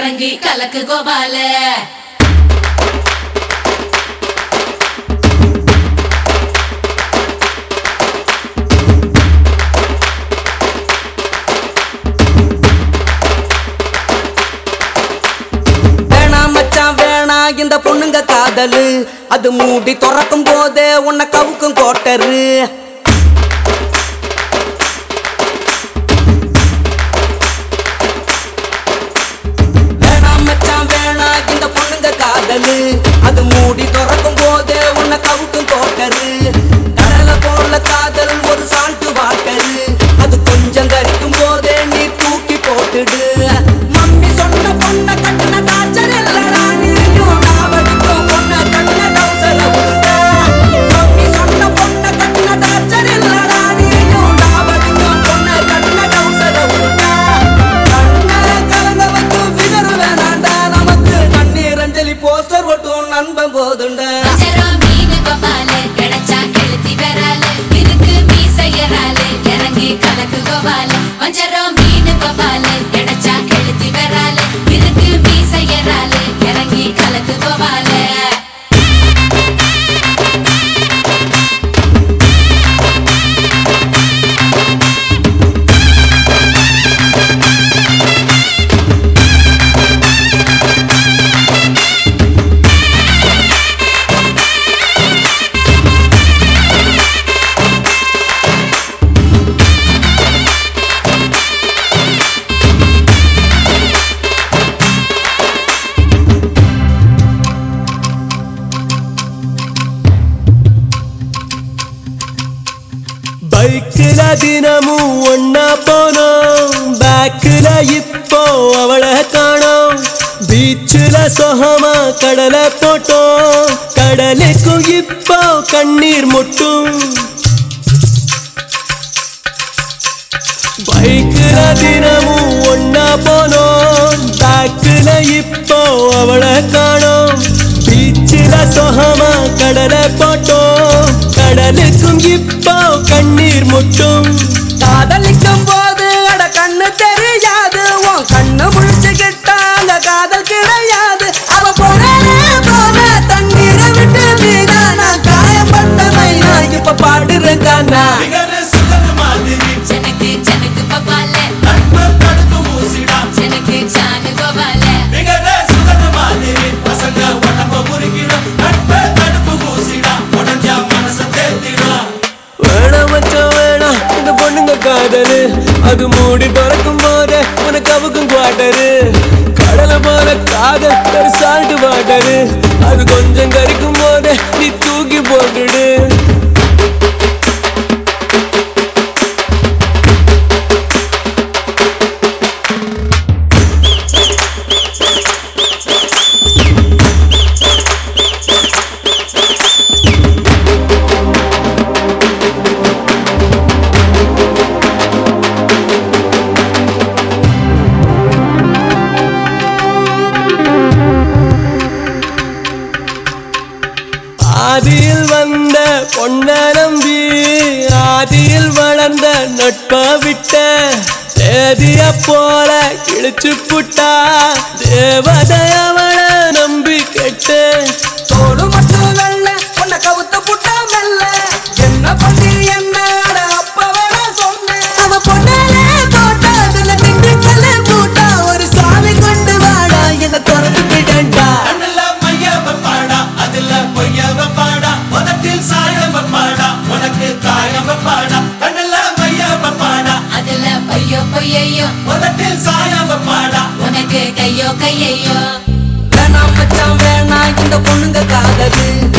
இறங்கி கலக்கு கோபால வேணாம் மச்சான் வேணா இந்த பொண்ணுங்க காதலு அது மூடி திறக்கும் போதே உன்னை கவுக்கும் கோட்டரு வேணாம் மச்சான் வேணா இந்த பொண்ணுங்க காதலு அது மூடி திறக்கும் போதே உன்னை கவுக்கும் கோட்டரு கடலை போல காதல் ஒரு சால்ட்டு வாட்டரு அது கொஞ்சம் கரிக்கும் போதே நீ தூக்கி போட்டுடு மம்மி சொன்ன பொண்ண கட்டின டார்ச்சர் இல்லடா நீயும் நாவடிக்கும் பொண்ண கட்டின டவுசர உருண்டா மம்மி சொன்ன பொண்ண கட்டின டார்ச்சர் இல்லடா நீயும் நாவடிக்கும் பொண்ண கட்டின டவுசர உருண்டா கண்ண கலங்க வச்சு ஃபிகர் வேணாண்டா நமக்கு கண்ணீர் அஞ்சலி போஸ்டர் ஒட்டும் நண்பன் போதுண்டா வஞ்சரம் மீன் கோபால கிடைச்சா கெளுத்தி வரால இருக்கு மீசையரால இறங்கி கலக்கு கோபால வஞ்சரம் மீன் கோபால கிடைச்சா கெளுத்தி வரால இருக்கு மீசையரால இறங்கி கலக்கு கோபால பைக்கில தினமும் ஒன்னா போனோம் பேக்கில இப்போ அவளை காணோம் பீச்சில் சொகமா கடலை போட்டோம் கடலுக்கும் இப்போ கண்ணீர் முட்டும் பைக்கில தினமும் ஒன்னா போனோம் பேக்கில இப்போ அவளை காணோம் பீச்சில சொகமா கடலை போட்டோம் கடலுக்கும் இப்போ கண்ணீர் முட்டும் காதலிக்கும் போது அட கண்ணு தெரியாது உன் கண்ணு முழிச்சுக்கிட்டா அங்க காதல் கிடையாது அவ போனே போன தண்ணீரை விட்டு வீணா நான் காயப்பட்ட மைனா இப்ப பாடுறேன் கானா ஜனக்கு ஜனக்கு கோபால ஜனக்கு ஜானு கோபால வேணாம் மச்சான் வேணாம் இந்த பொண்ணுங்க காதலு அது மூடி திறக்கும் போதே உனக்கு அவுக்கும் குவாட்டரு கடலை போல காதல் ஒரு சால்ட் வாட்டரு அது கொஞ்சம் கரிக்கும் போதே நீ தூக்கி போட்டுடு ஆதியில் வந்த பொன்ன நம்பி ஆதியில் வளர்ந்த நட்ப விட்ட தேதிய போல கிழிச்சு புட்டா தேவதை அவளை நம்பி கெட்ட தோடு மட்டும் வெள்ள உன்னை கவுத்த புட்டா மெல்ல என்ன பண்ணி என்ன அட அப்ப வேண சொன்னேன் அவ பொண்ணாலே தோட்டா அதுல திண்டுக்கல்ல பூட்டா ஒரு சாவி கொண்டு வாடா என்ன திறந்து விடண்டா கண்ணுல மைய வைப்பாடா அதுல பொய்ய வைப்பாடா உதட்டில் சாயம் வைப்பாடா உனக்கு காயம் வைப்பாடா கண்ணுல மைய வைப்பாடா அதுல பொய்யோ பொய்யையோ உதட்டில் சாயம் வைப்பாடா உனக்கு கையோ கையையோ வேணாம் மச்சான் வேணாம் இந்த பொண்ணுங்க காதலு